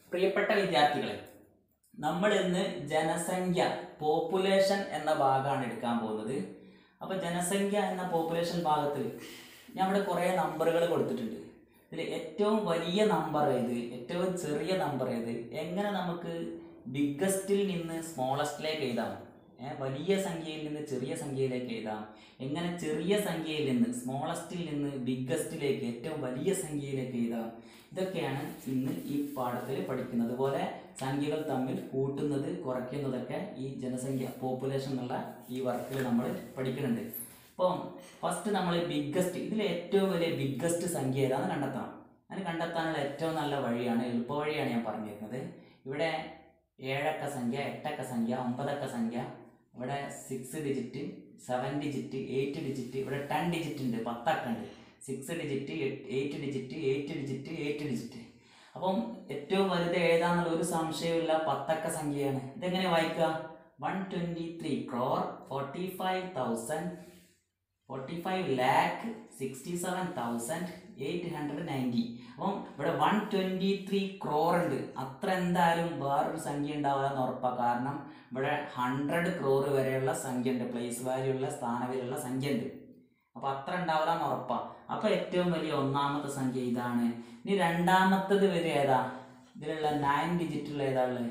പ്രിയപ്പെട്ട വിദ്യാർത്ഥികളെ നമ്മൾ ഇന്ന് ജനസംഖ്യ പോപ്പുലേഷൻ എന്ന ഭാഗമാണ് എടുക്കാൻ പോകുന്നത് അപ്പോൾ ജനസംഖ്യ എന്ന പോപ്പുലേഷൻ ഭാഗത്തിൽ ഞാൻ ഇവിടെ കുറേ നമ്പറുകൾ കൊടുത്തിട്ടുണ്ട് ഇതിൽ ഏറ്റവും വലിയ നമ്പർ ഏത് ഏറ്റവും ചെറിയ നമ്പർ ഏത് എങ്ങനെ നമുക്ക് ബിഗ്ഗസ്റ്റിൽ നിന്ന് സ്മോളസ്റ്റിലേക്ക് എഴുതാം ഏ, വലിയ സംഖ്യയിൽ നിന്ന് ചെറിയ സംഖ്യയിലേക്ക് എഴുതാം എങ്ങനെ ചെറിയ സംഖ്യയിൽ നിന്ന് സ്മോളസ്റ്റിൽ നിന്ന് ബിഗ്ഗസ്റ്റിലേക്ക് ഏറ്റവും വലിയ സംഖ്യയിലേക്ക് എഴുതാം ഇതൊക്കെയാണ് ഇന്ന് ഈ പാഠത്തിൽ പഠിക്കുന്നത് അതുപോലെ സംഖ്യകൾ തമ്മിൽ കൂട്ടുന്നത് കുറയ്ക്കുന്നതൊക്കെ ഈ ജനസംഖ്യ പോപ്പുലേഷൻ എന്നുള്ള ഈ വർക്കിൽ നമ്മൾ പഠിക്കുന്നുണ്ട് അപ്പം ഫസ്റ്റ് നമ്മൾ ബിഗ്ഗസ്റ്റ് ഇതിൽ ഏറ്റവും വലിയ ബിഗ്ഗസ്റ്റ് സംഖ്യ ഏതാണെന്ന് കണ്ടെത്തണം അതിന് കണ്ടെത്താനുള്ള ഏറ്റവും നല്ല വഴിയാണ് എളുപ്പ വഴിയാണ് ഞാൻ പറഞ്ഞിരുന്നത് ഇവിടെ ഏഴക്ക സംഖ്യ എട്ടക്ക സംഖ്യ ഒമ്പതക്ക സംഖ്യ ഇവിടെ six digit seven digit eight digit ഇവിടെ ടെൻ ഡിജിറ്റ് ഉണ്ട് പത്തക്ക ഉണ്ട് six digit eight digit eight digit eight digit അപ്പം ഏറ്റവും വലുത് ഏതാന്നുള്ള ഒരു സംശയമില്ല പത്തക്ക സംഖ്യയാണ് ഇതെങ്ങനെ വായിക്കുക one twenty three crore forty five thousand forty five lakh sixty seven thousand eight hundred ninety അപ്പം ഇവിടെ വൺ ട്വൻറ്റി ത്രീ ക്രോർ ഉണ്ട് അത്ര എന്തായാലും വേറൊരു സംഖ്യ ഉണ്ടാവാന്ന് ഉറപ്പാണ് കാരണം ഇവിടെ ഹൺഡ്രഡ് ക്രോർ വരെയുള്ള സംഖ്യ ഉണ്ട് പ്ലേസ് വാല്യൂ ഉള്ള സ്ഥാനവിലുള്ള സംഖ്യ ഉണ്ട് അപ്പോൾ അത്ര ഉണ്ടാവില്ലാന്ന് ഉറപ്പാണ് അപ്പോൾ ഏറ്റവും വലിയ ഒന്നാമത്തെ സംഖ്യ ഇതാണ് ഇനി രണ്ടാമത്തത് വരെ ഏതാ ഇതിലുള്ള നയൻ ഡിജിറ്റുള്ള ഏതാ ഉള്ളത്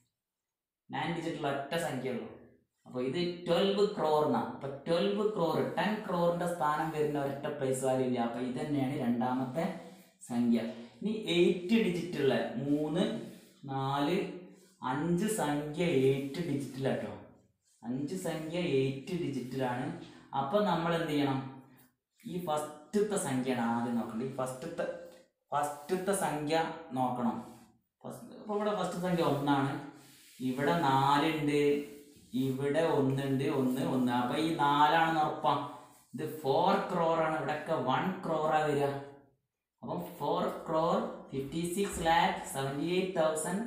നയൻ ഡിജിറ്റുള്ള ഒറ്റ സംഖ്യ ഉള്ളൂ അപ്പോൾ ഇത് ട്വൽവ് ക്രോറിനാ അപ്പോൾ ട്വൽവ് ക്രോർ ടെൻ ക്രോറിൻ്റെ സ്ഥാനം വരുന്ന ഒരൊറ്റ പ്ലേസ് വാല്യൂ ഇല്ല അപ്പോൾ ഇത് തന്നെയാണ് രണ്ടാമത്തെ സംഖ്യ ഇനി എയ്റ്റ് ഡിജിറ്റുള്ള മൂന്ന് നാല് അഞ്ച് സംഖ്യ എയ്റ്റ് ഡിജിറ്റിലാട്ടോ അഞ്ച് സംഖ്യ എയ്റ്റ് ഡിജിറ്റിലാണ് അപ്പോൾ നമ്മൾ എന്ത് ചെയ്യണം ഈ ഫസ്റ്റത്തെ സംഖ്യയാണ് ആദ്യം നോക്കേണ്ടത് ഈ ഫസ്റ്റത്തെ ഫസ്റ്റത്തെ സംഖ്യ നോക്കണം ഫസ്റ്റ് അപ്പോൾ ഇവിടെ ഫസ്റ്റ് സംഖ്യ ഒന്നാണ് ഇവിടെ നാലുണ്ട് ഇവിടെ ഒന്നുണ്ട് ഒന്ന് ഒന്ന് അപ്പോൾ ഈ നാലാണെന്ന് ഉറപ്പാ ഇത് ഫോർ ക്രോറാണ് ഇവിടെയൊക്കെ വൺ ക്രോറാ വരിക അപ്പം four crore fifty six lakh seventy eight thousand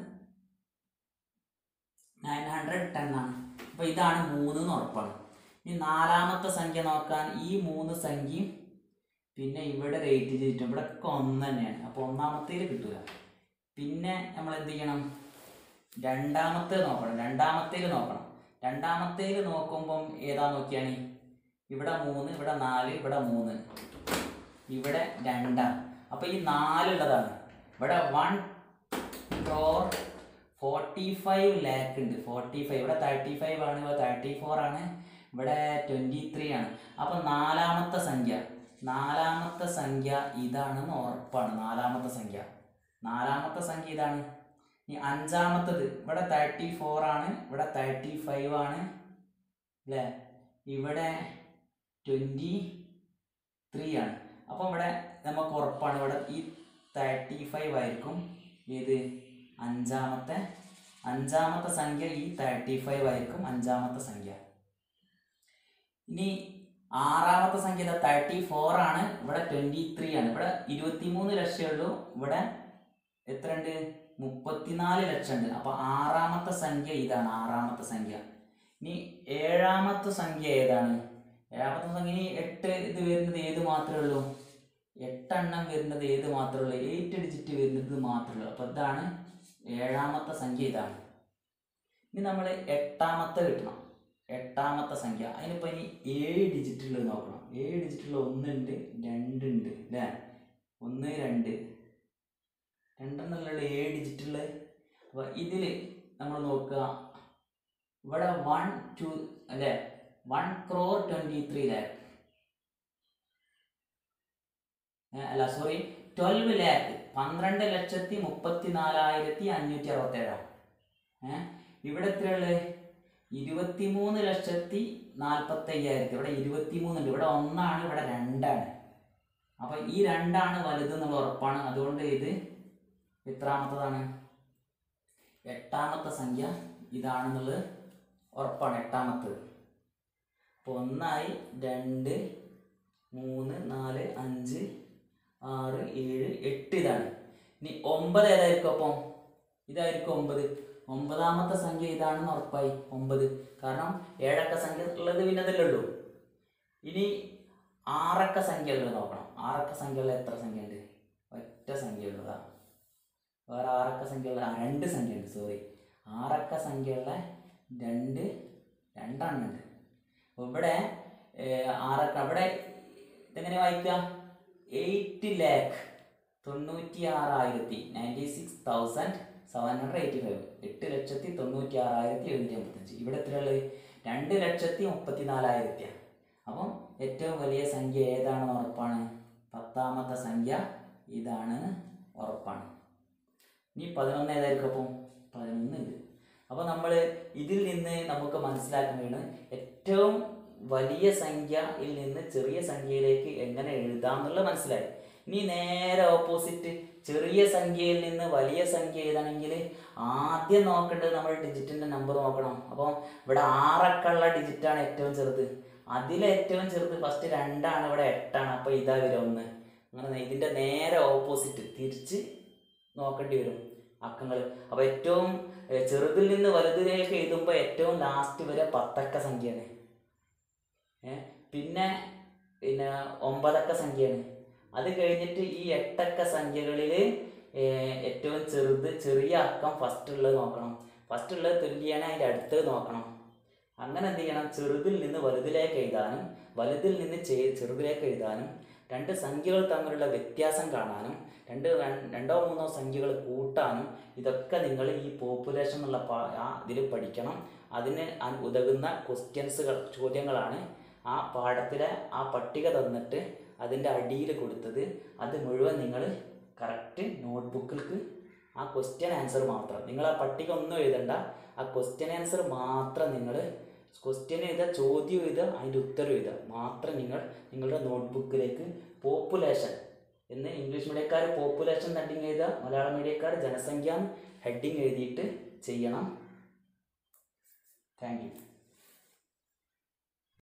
nine hundred ten ആണ് അപ്പോൾ ഇതാണ് മൂന്ന് എന്ന് ഉറപ്പാണ് ഇനി നാലാമത്തെ സംഖ്യ നോക്കാൻ ഈ മൂന്ന് സംഖ്യയും പിന്നെ ഇവിടെ റേറ്റ് ചെയ്തിട്ടും ഇവിടെ ഒക്കെ ഒന്ന് തന്നെയാണ് അപ്പോൾ ഒന്നാമത്തേൽ കിട്ടുക പിന്നെ നമ്മൾ എന്ത് ചെയ്യണം രണ്ടാമത്തെ നോക്കണം രണ്ടാമത്തേൽ നോക്കണം രണ്ടാമത്തേൽ നോക്കുമ്പം ഏതാ നോക്കിയാണ് ഇവിടെ മൂന്ന് ഇവിടെ നാല് ഇവിടെ മൂന്ന് ഇവിടെ രണ്ടാണ് അപ്പോൾ ഈ നാലുള്ളതാണ് ഇവിടെ one crore forty five lakh ഉണ്ട് ഫോർട്ടി ഫൈവ് ഇവിടെ തേർട്ടി ഫൈവ് ആണ് ഇവിടെ തേർട്ടി ഫോർ ആണ് ഇവിടെ ട്വൻറ്റി ത്രീ ആണ് അപ്പോൾ നാലാമത്തെ സംഖ്യ നാലാമത്തെ സംഖ്യ ഇതാണെന്ന് ഉറപ്പാണ് നാലാമത്തെ സംഖ്യ നാലാമത്തെ സംഖ്യ ഇതാണ് ഇനി അഞ്ചാമത്തത് ഇവിടെ തേർട്ടി ഫോർ ആണ് ഇവിടെ തേർട്ടി ഫൈവ് ആണ് അല്ലേ ഇവിടെ ട്വൻറ്റി ത്രീ ആണ് അപ്പോൾ ഇവിടെ നമുക്ക് ഉറപ്പാണ് ഇവിടെ ഈ തേർട്ടി ഫൈവ് ആയിരിക്കും ഏത് അഞ്ചാമത്തെ അഞ്ചാമത്തെ സംഖ്യ ഈ തേർട്ടി ഫൈവ് ആയിരിക്കും അഞ്ചാമത്തെ സംഖ്യ ഇനി ആറാമത്തെ സംഖ്യ തേർട്ടി ഫോർ ആണ് ഇവിടെ ട്വൻറ്റി ത്രീ ആണ് ഇവിടെ ഇരുപത്തി മൂന്ന് ലക്ഷമേ ഉള്ളൂ ഇവിടെ എത്ര ഉണ്ട് മുപ്പത്തിനാല് ലക്ഷം ഉണ്ട് അപ്പോൾ ആറാമത്തെ സംഖ്യ ഇതാണ് ആറാമത്തെ സംഖ്യ ഇനി ഏഴാമത്തെ സംഖ്യ ഏതാണ് ഏഴാമത്തെ സംഖ്യ ഇനി എട്ട് ഇത് വരുന്നത് ഏത് മാത്രമേ ഉള്ളൂ എട്ടെണ്ണം വരുന്നത് ഏത് മാത്രമേ ഉള്ളൂ എയ്റ്റ് ഡിജിറ്റ് വരുന്നത് മാത്രമേ ഉള്ളൂ അപ്പോൾ ഇതാണ് ഏഴാമത്തെ സംഖ്യ ഇതാണ് ഇനി നമ്മൾ എട്ടാമത്തെ കിട്ടണം എട്ടാമത്തെ സംഖ്യ അതിനിപ്പോൾ ഇനി ഏഴ് ഡിജിറ്റുള്ളത് നോക്കണം ഏഴ് ഡിജിറ്റുള്ള ഒന്നുണ്ട് രണ്ടുണ്ട് അല്ലേ ഒന്ന് രണ്ട് രണ്ടെണ്ണമുള്ള ഏഴ് ഡിജിറ്റുള്ള അപ്പോൾ ഇതിൽ നമ്മൾ നോക്കുക ഇവിടെ വൺ ടു അല്ലേ one crore twenty three lakh അല്ല സോറി ട്വൽവ് ലാക്ക് പന്ത്രണ്ട് ലക്ഷത്തി മുപ്പത്തി നാലായിരത്തി അഞ്ഞൂറ്റി അറുപത്തേഴാണ് ഏഹ് ഇവിടെ എത്രയുള്ളത് ഇരുപത്തിമൂന്ന് ലക്ഷത്തി നാൽപ്പത്തി അയ്യായിരത്തി ഇവിടെ ഇരുപത്തിമൂന്നുണ്ട് ഇവിടെ ഒന്നാണ് ഇവിടെ രണ്ടാണ് അപ്പോൾ ഈ രണ്ടാണ് വലുത് എന്നുള്ള ഉറപ്പാണ് അതുകൊണ്ട് ഇത് എത്രാമത്തതാണ് എട്ടാമത്തെ സംഖ്യ ഇതാണെന്നുള്ളത് ഉറപ്പാണ് എട്ടാമത്തത് അപ്പോൾ ഒന്നായി രണ്ട് മൂന്ന് നാല് അഞ്ച് ആറ് ഏഴ് എട്ട് ഇതാണ് ഇനി ഒമ്പത് ഏതായിരിക്കും അപ്പം ഇതായിരിക്കും ഒമ്പത് ഒമ്പതാമത്തെ സംഖ്യ ഇതാണെന്ന് ഉറപ്പായി ഒമ്പത് കാരണം ഏഴക്ക സംഖ്യ ഉള്ളത് പിന്നെ അതല്ലേ ഉള്ളൂ ഇനി ആറക്ക സംഖ്യ ഉള്ളത് നോക്കണം ആറക്ക സംഖ്യയുള്ള എത്ര സംഖ്യ ഉണ്ട് ഒറ്റ സംഖ്യ ഉള്ളതാ വേറെ ആറക്ക സംഖ്യയുള്ള ആ, രണ്ട് സംഖ്യയുണ്ട് സോറി ആറക്ക സംഖ്യയുള്ള രണ്ട് രണ്ടെണ്ണം ഉണ്ട് അപ്പോൾ ഇവിടെ ഏർ, ആറക്ക ഇവിടെ ഇതെങ്ങനെ വായിക്കുക എയ്റ്റ് ലാക്ക് തൊണ്ണൂറ്റി ആറായിരത്തി ninety six thousand seven hundred eighty five എട്ട് ലക്ഷത്തി തൊണ്ണൂറ്റി ആറായിരത്തി എഴുന്നൂറ്റി അമ്പത്തഞ്ച് ഇവിടെ എത്രയുള്ളത് രണ്ട് ലക്ഷത്തി മുപ്പത്തി നാലായിരത്തിയാണ് അപ്പം ഏറ്റവും വലിയ സംഖ്യ ഏതാണെന്ന് ഉറപ്പാണ് പത്താമത്തെ സംഖ്യ ഇതാണ് ഉറപ്പാണ് ഇനി പതിനൊന്ന് ഏതായിരിക്കും അപ്പം പതിനൊന്ന് ഇത് അപ്പോൾ നമ്മൾ ഇതിൽ നിന്ന് നമുക്ക് മനസ്സിലാക്കാൻ കഴിയുന്നത് ഏറ്റവും വലിയ സംഖ്യയിൽ നിന്ന് ചെറിയ സംഖ്യയിലേക്ക് എങ്ങനെ എഴുതാം എന്നുള്ളത് മനസ്സിലായി ഇനി നേരെ ഓപ്പോസിറ്റ് ചെറിയ സംഖ്യയിൽ നിന്ന് വലിയ സംഖ്യ എഴുതണമെങ്കിൽ ആദ്യം നോക്കേണ്ടത് നമ്മൾ ഡിജിറ്റിൻ്റെ നമ്പർ നോക്കണം അപ്പോൾ ഇവിടെ ആറൊക്കെയുള്ള ഡിജിറ്റാണ് ഏറ്റവും ചെറുത് അതിലെ ഏറ്റവും ചെറുത് ഫസ്റ്റ് രണ്ടാണ് ഇവിടെ എട്ടാണ് അപ്പോൾ ഇതാ വരും ഒന്ന് അങ്ങനെ ഇതിൻ്റെ നേരെ ഓപ്പോസിറ്റ് തിരിച്ച് നോക്കേണ്ടി വരും അക്കങ്ങൾ അപ്പോൾ ഏറ്റവും ഏർ, ചെറുതിൽ നിന്ന് വലുതിലേക്ക് എഴുതുമ്പോൾ ഏറ്റവും ലാസ്റ്റ് വരെ പത്തക്ക സംഖ്യയാണ് ഏ പിന്നെ പിന്നെ ഒമ്പതക്ക സംഖ്യയാണ് അത് കഴിഞ്ഞിട്ട് ഈ എട്ടക്ക സംഖ്യകളിൽ ഏറ്റവും ചെറുത് ചെറിയ അക്കം ഫസ്റ്റ് ഉള്ളത് നോക്കണം ഫസ്റ്റ് ഉള്ളത് തുല്യാണ് അതിൻ്റെ അടുത്തത് നോക്കണം അങ്ങനെ എന്ത് ചെയ്യണം ചെറുതിൽ നിന്ന് വലുതിലേക്ക് എഴുതാനും വലുതിൽ നിന്ന് ചെ- ചെറുതിലേക്ക് എഴുതാനും രണ്ട് സംഖ്യകൾ തമ്മിലുള്ള വ്യത്യാസം കാണാനും രണ്ട് ര- രണ്ടോ മൂന്നോ സംഖ്യകൾ കൂട്ടാനും ഇതൊക്കെ നിങ്ങൾ ഈ പോപ്പുലേഷൻ എന്നുള്ള പാ- ആ ഇതിൽ പഠിക്കണം അതിന് അ- ഉതകുന്ന ക്വസ്റ്റ്യൻസുകൾ ചോദ്യങ്ങളാണ് ആ പാഠത്തിലെ ആ പട്ടിക തന്നിട്ട് അതിൻ്റെ അടിയിൽ കൊടുത്തത് അത് മുഴുവൻ നിങ്ങൾ കറക്റ്റ് നോട്ട്ബുക്കിലേക്ക് ആ ക്വസ്റ്റ്യൻ ആൻസർ മാത്രം നിങ്ങൾ ആ പട്ടിക ഒന്നും എഴുതണ്ട ആ ക്വസ്റ്റ്യൻ ആൻസർ മാത്രം നിങ്ങൾ ക്വസ്റ്റ്യൻ എഴുതുക ചോദ്യം എഴുതുക അതിൻ്റെ ഉത്തരം എഴുതുക മാത്രം നിങ്ങൾ നിങ്ങളുടെ നോട്ട്ബുക്കിലേക്ക് പോപ്പുലേഷൻ എന്ന് ഇംഗ്ലീഷ് മീഡിയക്കാർ പോപ്പുലേഷൻ ഹെഡിങ് എഴുതുക മലയാളം മീഡിയക്കാർ ജനസംഖ്യ ഹെഡിങ് എഴുതിയിട്ട് ചെയ്യണം താങ്ക് യു